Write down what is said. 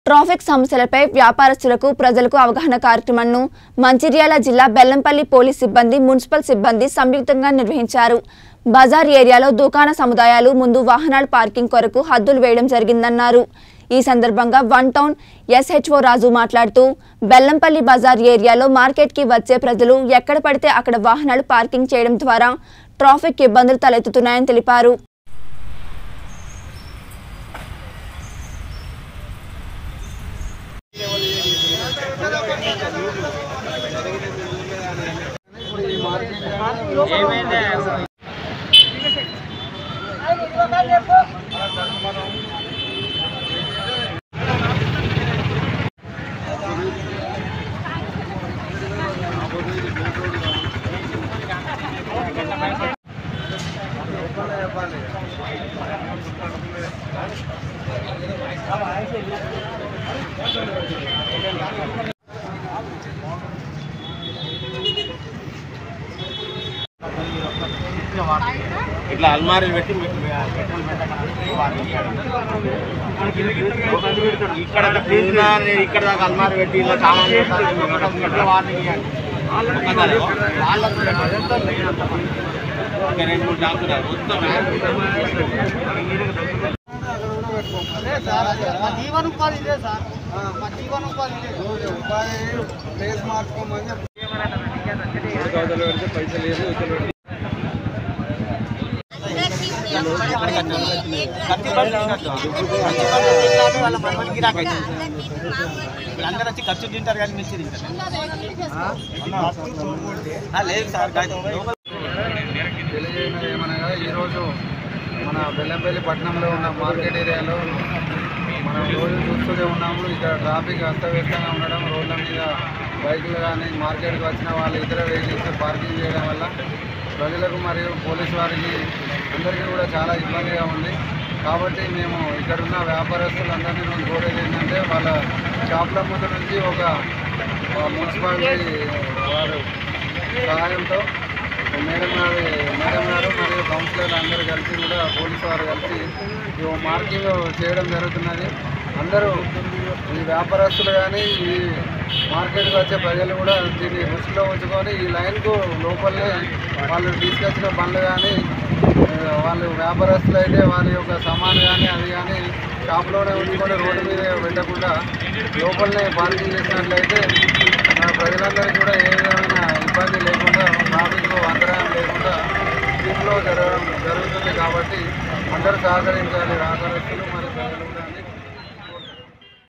Traffic సమస్యలపై వ్యాపారస్తులకు ప్రజలకు అవగాహన కార్యక్రమాన్ని మంచిర్యాల జిల్లా బెల్లంపల్లి పోలీస్ సిబ్బంది మున్సిపల్ సిబ్బంది సంయుక్తంగా నిర్వహించారు బజార్ ఏరియాలో దుకాణ సముదాయాలు ముందు వాహనాల పార్కింగ్ కొరకు హద్దులు వేయడం జరిగిందన్నారు ఈ సందర్భంగా వన్ టౌన్ ఎస్హెచ్ఓ రాజు మాట్లాడుతూ బెల్లంపల్లి బజార్ ఏరియాలో మార్కెట్కి వచ్చే ప్రజలు ఎక్కడ పడితే అక్కడ వాహనాలు పార్కింగ్ చేయడం ద్వారా ట్రాఫిక్ ఇబ్బందులు తలెత్తుతున్నాయని తెలిపారు ఇట్లా అల్మారీలు పెట్టి మీ- మీ- ఆ పెట్రోల్ పెట్టడానికి వారికి ఇవ్వడం. ఇక్కడ క్లీన్గా నేను ఇక్కడ దాకా అల్మారీ పెట్టి ఇలా సామాన్ పెడతాను. ఇక్కడ ఇట్లా వారిని ఇవ్వండి. ఒక్కదాని. వాళ్ళకు కూడా ఇంకా రెండు మూడు జాబ్స్ ఉన్నాయి. మొత్తం మా జీవనోపాధి ఇదే సార్ మా జీవనోపాధి ఇదే ప్లేస్ మార్చుకోమని చెప్పి వాళ్ళ మనవడి గిరాకీ అవుతుంది. వీళ్ళందరూ వచ్చి ఖర్చు తింటారు కానీ మించి తింటారు ఆ, లేదు సార్ కాదు. లోపల తెలియజేయడం ఏమనగా ఈరోజు మన బెల్లంపల్లి పట్టణంలో ఉన్న మార్కెట్ ఏరియాలో మనం రోజు చూస్తూనే ఉన్నాము ఇక్కడ ట్రాఫిక్ అస్తవ్యస్తంగా ఉండడం రోడ్ల మీద బైకులు కానీ మార్కెట్కి వచ్చిన వాళ్ళు ఇతర వెహికల్స్ పార్కింగ్ చేయడం వల్ల ప్రజలకు మరియు పోలీసు వారికి అందరికీ కూడా చాలా ఇబ్బందిగా ఉంది కాబట్టి మేము ఇక్కడ ఉన్న వ్యాపారస్తులందరినీ మేము కోరేది ఏంటంటే వాళ్ళ షాపుల ముందు నుంచి ఒక ఆ, మున్సిపాలిటీ వారు సహాయంతో మేడం గారు మేడం గారు మరియు కౌన్సిలర్లు అందరూ కలిసి కూడా పోలీసు వారు కలిసి ఈ మార్కింగ్ చేయడం జరుగుతున్నది అందరూ ఈ వ్యాపారస్తులు కానీ ఈ మార్కెట్కి వచ్చే ప్రజలు కూడా దీన్ని దృష్టిలో ఉంచుకొని ఈ లైన్కు లోపలనే వాళ్ళు తీసుకొచ్చిన బండ్లు కానీ ఆ, వాళ్ళు వ్యాపారస్తులు అయితే వారి యొక్క సామాన్ కానీ అది కానీ షాప్లోనే ఉంచుకొని రోడ్డు మీద పెట్టకుండా లోపలనే పార్కింగ్ చేసినట్లయితే ఆ, ప్రజలందరికీ కూడా ఏ విధమైన ఇబ్బంది లేకుండా ట్రాఫిక్ అంతరాయం లేకుండా దీంట్లో జరగడం జరుగుతుంది కాబట్టి అందరూ సహకరించాలి వ్యాపారస్తులు మరియు ప్రజలు కూడా అని